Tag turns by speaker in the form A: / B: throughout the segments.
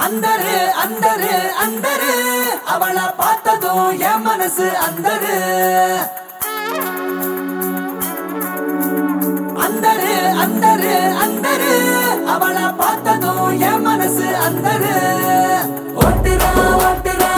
A: அந்தரு அந்தரு அந்தரு அவளை பார்த்ததும் என் மனசு அந்தரு அந்தரு அந்தரு அந்தரு அவளை பார்த்ததும் என் மனசு அந்தரு ஒட்டுரா ஒட்டுரா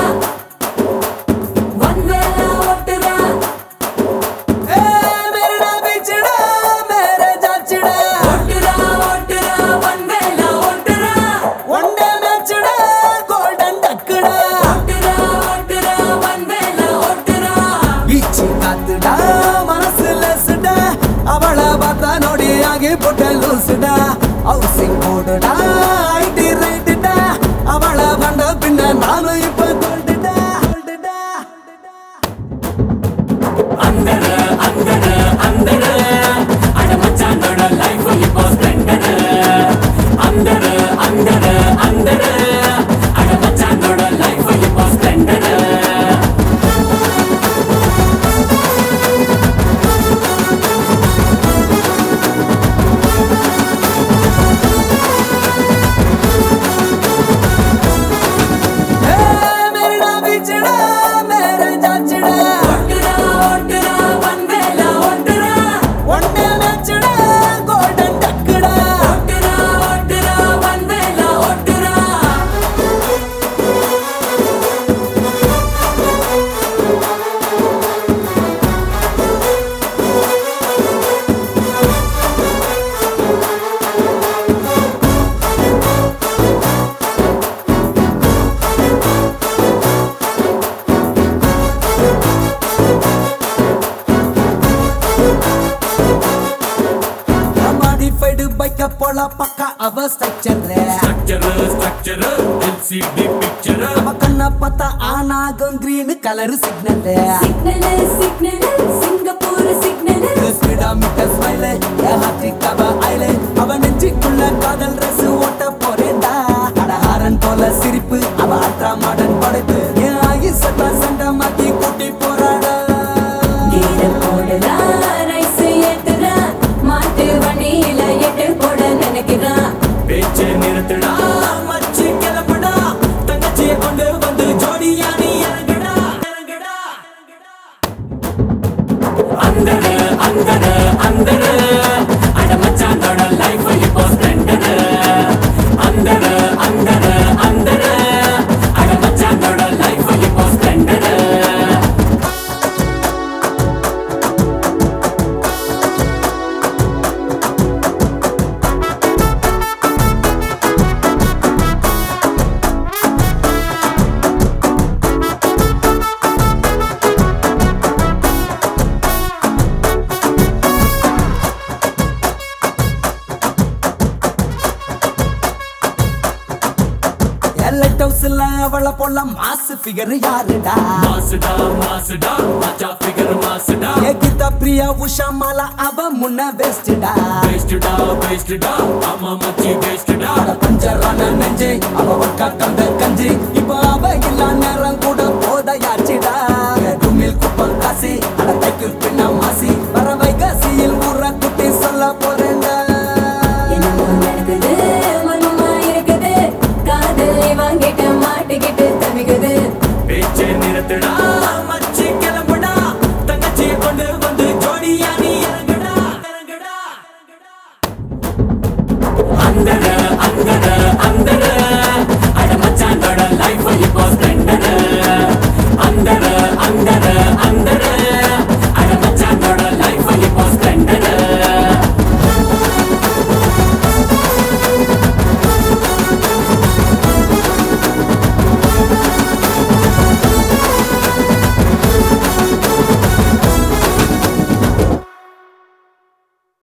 A: வந்தேல ஒட்டுரா ஏ மேரடா பிச்சடா மேரே ஜாச்சடா ஒட்டுரா ஒட்டுரா வந்தேல ஒட்டுரா ஒண்டே மேட்சடா கோல்டன் டக்குடா ஒட்டுரா ஒட்டுரா வந்தேல ஒட்டுரா பீச்சி காத்துடா மனசு லசுடா அவளை பார்த்தா நோடி ஆகி போட்ட லூசுடா ஹவுசிங் போடுடா ஐடி ரைட்டுடா அவளை வந்த பின்ன நானும் இப்ப கொண்டுடா கொண்டுடா
B: அந்தரு அந்தரு அந்தரு அட மச்சானோட லைஃப் இப்போ ஸ்ப்ளெண்டரு அந்தரு அந்தரு அந்தரு அட மச்சானோட லைஃப் இப்போ ஸ்ப்ளெண்டரு
A: ஏ மேரடா பிச்சடா மேரே ஜாச்சடா
B: ஒட்டுரா ஒட்டுரா வந்தேல ஒட்டுரா
A: ஒண்டே மேட்சடா கோல்டன் டக்குடா
B: ஒட்டுரா ஒட்டுரா வந்தேல ஒட்டுரா
A: மாடிஃபைடு பைக்க போல பக்கா அவ structure
B: structure structure LCD picture
A: அவ கண்ண பார்த்தா ஆனாகும் green colour signal
C: signal signal Singapore signal
A: speedometer smile ஹார்டிக் அவ ஐலே அவ நெஞ்சுக்குள்ள காதல் ரசு ஓட்ட போறேன்டா அட ஹாரன் போல சிரிப்பு அவ அல்ட்ரா மாடர்ன் படைப்பு என் ஆகி சட்டா சண்டை மாத்தி கூட்டி போறாடா
C: கீர போடுறா ரைஸ் ஏத்துறா மாட்டு வண்டியில எட்டு போட நினைக்கிறா
B: பேச்சு நிறுத்துடா
A: மச்சி கிளம்புடா தங்கச்சியை கொண்டு வந்து ஜோடியா நீ இறங்குடா இறங்குடா
B: அந்தரு அந்தரு அந்தரு அட மச்சானோட லைஃப் இப்போ ஸ்ப்ளெண்டரு அந்தரு அந்தரு அந்தரு அட மச்சானோட லைஃப் இப்போ ஸ்ப்ளெண்டரு
A: லைட் ஹவுஸ்ல அவளை போல மாசு ஃபிகர் யாருடா
B: மாசுடா மாசுடா மச்சா ஃபிகர் மாசுடா
A: ஏகிதா பிரியா உஷா மாலா அவ முன்ன வேஸ்டுடா
B: வேஸ்டுடா வேஸ்டுடா ஆமா மச்சி வேஸ்டுடா
A: பஞ்சரான நெஞ்சு அவ ஒக்கா கந்த கஞ்சி இப்ப அவ இல்லா நேரம் கூட போதையாச்சுடா கும்மில் குப்பம் காசி அட தைக்கு பின்ன மாசி வர வைகாசியில் ஊற குட்டி சொல்ல போறேன்டா
C: என்னமோ நடக்குது மர்மமா இருக்குது காதலை வாங்கிட்ட